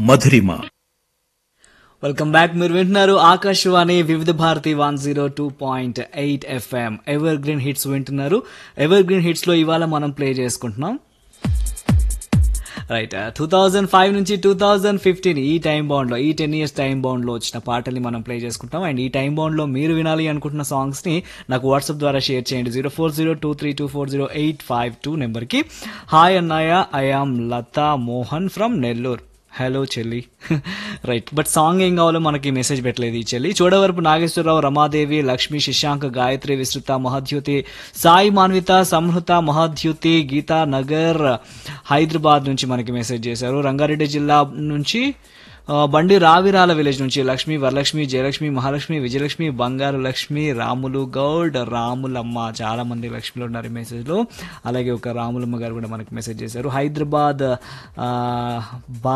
మధురిమ welcome back మీరు వింటున్నారు Akashvani Vividh Bharati one zero two point eight FM evergreen hits వింటున్నారు evergreen hits లో ఇవాళ మనం ప్లే చేసుకుంటున్నాం రైట్ టూ థౌజండ్ ఫైవ్ నుంచి టూ థౌజండ్ ఫిఫ్టీన్ ఈ టైం బౌండ్ లో ఈ టెన్ ఇయర్స్ టైం బౌండ్ లో వచ్చిన పాటల్ని మనం ప్లే చేసుకుంటాం అండ్ ఈ టైం బౌండ్ లో మీరు వినాలి అనుకుంటున్న సాంగ్స్ ని నాకు వాట్సాప్ ద్వారా షేర్ చేయండి zero four zero two three two four zero eight five two number కి హాయ్ అన్నయ్య I am Latha Mohan from Nellore hello చెల్లి రైట్ బట్ సాంగ్ ఏం కావాలో మనకి మెసేజ్ పెట్టలేదు ఈ చెల్లి చూడవరపు నాగేశ్వరరావు రమాదేవి లక్ష్మి శశాంక్ గాయత్రి విస్తృత మహాద్యుతి సాయి మాన్విత సంహృత మహాద్యుతి గీతా నగర్ హైదరాబాద్ నుంచి మనకి మెసేజ్ చేశారు రంగారెడ్డి జిల్లా నుంచి ఆ, బండి రావిరాల విలేజ్ నుంచి లక్ష్మి వరలక్ష్మి జయలక్ష్మి మహాలక్ష్మి విజయలక్ష్మి బంగారు లక్ష్మి రాములు గౌడ్ రాములమ్మ చాలా మంది లక్ష్మిలో ఉన్నారు ఈ మెసేజ్ లో అలాగే ఒక రాములమ్మ గారు కూడా మనకి మెసేజ్ చేశారు హైదరాబాద్ ఆ, బా